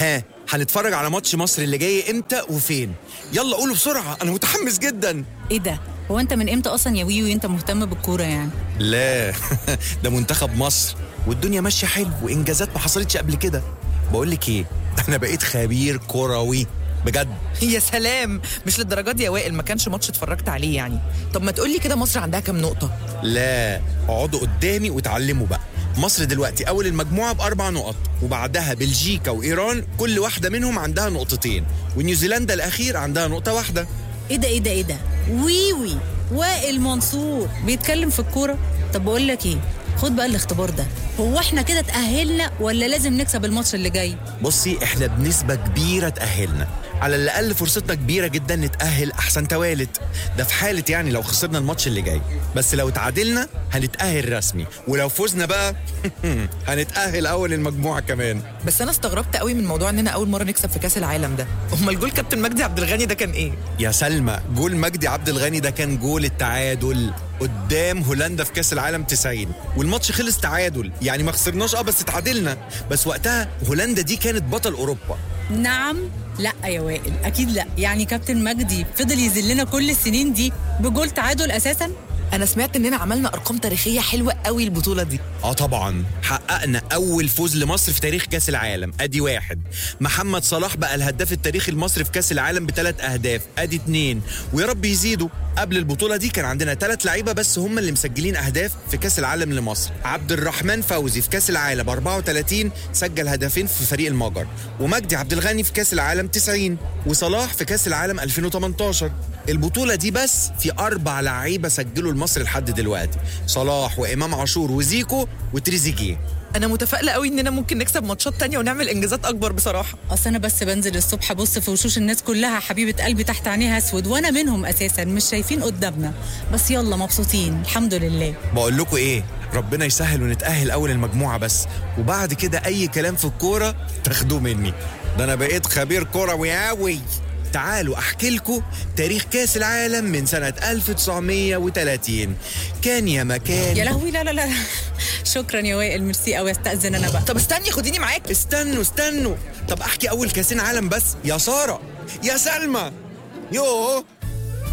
ها هنتفرج على ماتش مصر اللي جاي امتى وفين يلا قولوا بسرعه انا متحمس جدا ايه ده هو انت من امتى اصلا يا ويوي انت مهتم بالكوره يعني لا ده منتخب مصر والدنيا ماشيه حلو وانجازات ما حصلتش قبل كده بقول لك ايه انا بقيت خبير كروي بجد يا سلام مش للدرجه دي يا وائل ما كانش ماتش اتفرجت عليه يعني طب ما تقولي كده مصر عندها كام نقطه لا اقعدوا قدامي وتعلموا بقى مصر دلوقتي اول المجموعه باربع نقط وبعدها بلجيكا وايران كل واحده منهم عندها نقطتين ونيوزيلندا الاخير عندها نقطه واحده ايه ده ايه ده ايه ده ويوي وائل منصور بيتكلم في الكوره طب بقول لك ايه خد بقى الاختبار ده هو احنا كده اتأهلنا ولا لازم نكسب الماتش اللي جاي بصي احنا بنسبة كبيرة تأهلنا على الأقل فرصتنا كبيرة جدا نتأهل أحسن توالد ده في حالة يعني لو خسرنا الماتش اللي جاي بس لو تعادلنا هنتأهل رسمي ولو فزنا بقى هنتأهل أول المجموعة كمان بس انا استغربت قوي من موضوع اننا اول مره نكسب في كاس العالم ده امال جول كابتن مجدي عبد الغني ده كان ايه يا سلمى جول مجدي عبد الغني ده كان جول التعادل قدام هولندا في كاس العالم 90 والماتش خلص تعادل يعني ما خسرناش اه بس تعادلنا بس وقتها هولندا دي كانت بطل اوروبا نعم لا يا وائل اكيد لا يعني كابتن مجدي فضل يذلنا كل السنين دي بجول تعادل اساسا انا سمعت اننا عملنا ارقام تاريخيه حلوه قوي البطوله دي اه طبعا حققنا اول فوز لمصر في تاريخ كاس العالم ادي واحد محمد صلاح بقى الهداف التاريخي المصري في كاس العالم بثلاث اهداف ادي اتنين ويا رب يزيدوا قبل البطولة دي كان عندنا ثلاث لعيبة بس هم اللي مسجلين أهداف في كأس العالم لمصر عبد الرحمن فوزي في كأس العالم 34 سجل هدفين في فريق المجر ومجدي عبد الغني في كأس العالم 90 وصلاح في كأس العالم 2018 البطولة دي بس في أربع لعيبة سجلوا لمصر لحد دلوقتي صلاح وإمام عاشور وزيكو وتريزيجيه انا متفائله قوي اننا ممكن نكسب ماتشات تانية ونعمل انجازات اكبر بصراحه اصل انا بس بنزل الصبح ابص في وشوش الناس كلها حبيبه قلبي تحت عينيها اسود وانا منهم اساسا مش شايفين قدامنا بس يلا مبسوطين الحمد لله بقول لكم إيه ربنا يسهل ونتأهل أول المجموعة بس وبعد كده أي كلام في الكورة تاخدوه مني ده أنا بقيت خبير كروي أوي تعالوا احكي لكم تاريخ كاس العالم من سنة 1930 كان يا مكان يا لهوي لا لا لا شكرا يا وائل ميرسي قوي استاذن انا بقى طب استني خديني معاك استنوا استنوا طب احكي اول كاسين عالم بس يا سارة يا سلمى يوه